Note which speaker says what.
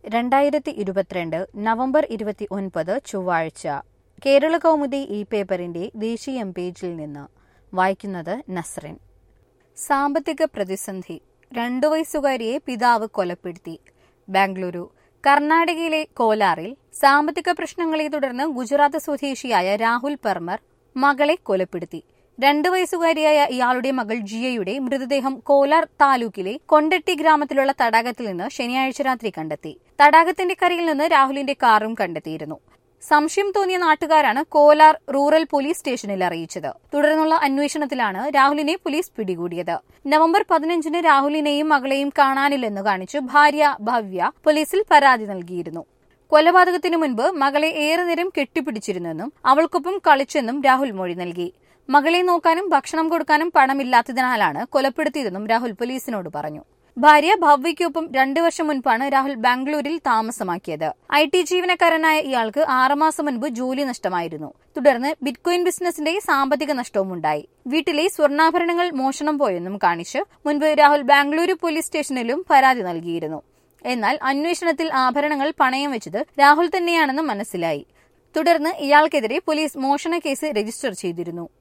Speaker 1: രണ്ടായിരത്തി ഇരുപത്തിരണ്ട് നവംബർ ഇരുപത്തി ഒൻപത് ചൊവ്വാഴ്ച കേരള കൗമുദി ഈ പേപ്പറിന്റെ ദേശീയ പേജിൽ നിന്ന് വായിക്കുന്നത് നസ്റിൻ സാമ്പത്തിക പ്രതിസന്ധി രണ്ടു വയസ്സുകാരിയെ പിതാവ് കൊലപ്പെടുത്തി ബാംഗ്ലൂരു കർണാടകയിലെ കോലാറിൽ സാമ്പത്തിക പ്രശ്നങ്ങളെ തുടർന്ന് ഗുജറാത്ത് സ്വദേശിയായ രാഹുൽ പർമർ മകളെ കൊലപ്പെടുത്തി രണ്ടു വയസ്സുകാരിയായ ഇയാളുടെ മകൾ ജിയയുടെ മൃതദേഹം കോലാർ താലൂക്കിലെ കൊണ്ടട്ടി ഗ്രാമത്തിലുള്ള തടാകത്തിൽ നിന്ന് ശനിയാഴ്ച രാത്രി കണ്ടെത്തി തടാകത്തിന്റെ കരയിൽ നിന്ന് രാഹുലിന്റെ കാറും കണ്ടെത്തിയിരുന്നു സംശയം തോന്നിയ നാട്ടുകാരാണ് കോലാർ റൂറൽ പോലീസ് സ്റ്റേഷനിൽ അറിയിച്ചത് തുടർന്നുള്ള അന്വേഷണത്തിലാണ് രാഹുലിനെ പോലീസ് പിടികൂടിയത് നവംബർ പതിനഞ്ചിന് രാഹുലിനെയും മകളെയും കാണാനില്ലെന്ന് കാണിച്ച് ഭാര്യ ഭവ്യ പോലീസിൽ പരാതി നൽകിയിരുന്നു കൊലപാതകത്തിനു മുൻപ് മകളെ ഏറെ നേരം കെട്ടിപ്പിടിച്ചിരുന്നെന്നും അവൾക്കൊപ്പം കളിച്ചെന്നും രാഹുൽ മൊഴി നൽകി മകളെ നോക്കാനും ഭക്ഷണം കൊടുക്കാനും പണമില്ലാത്തതിനാലാണ് കൊലപ്പെടുത്തിയതെന്നും രാഹുൽ പോലീസിനോട് പറഞ്ഞു ഭാര്യ ഭവ്യയ്ക്കൊപ്പം രണ്ടു വർഷം മുൻപാണ് രാഹുൽ ബാംഗ്ലൂരിൽ താമസമാക്കിയത് ഐ ടി ജീവനക്കാരനായ ഇയാൾക്ക് ആറുമാസം മുൻപ് ജോലി നഷ്ടമായിരുന്നു തുടർന്ന് ബിറ്റ്കോയിൻ ബിസിനസിന്റെ സാമ്പത്തിക നഷ്ടവും ഉണ്ടായി വീട്ടിലെ സ്വർണ്ണാഭരണങ്ങൾ മോഷണം പോയെന്നും കാണിച്ച് മുൻപ് രാഹുൽ ബാംഗ്ലൂരു പോലീസ് സ്റ്റേഷനിലും പരാതി നൽകിയിരുന്നു എന്നാൽ അന്വേഷണത്തിൽ ആഭരണങ്ങൾ പണയം വെച്ചത് രാഹുൽ തന്നെയാണെന്ന് മനസ്സിലായി തുടർന്ന് ഇയാൾക്കെതിരെ പോലീസ് മോഷണ കേസ് രജിസ്റ്റർ ചെയ്തിരുന്നു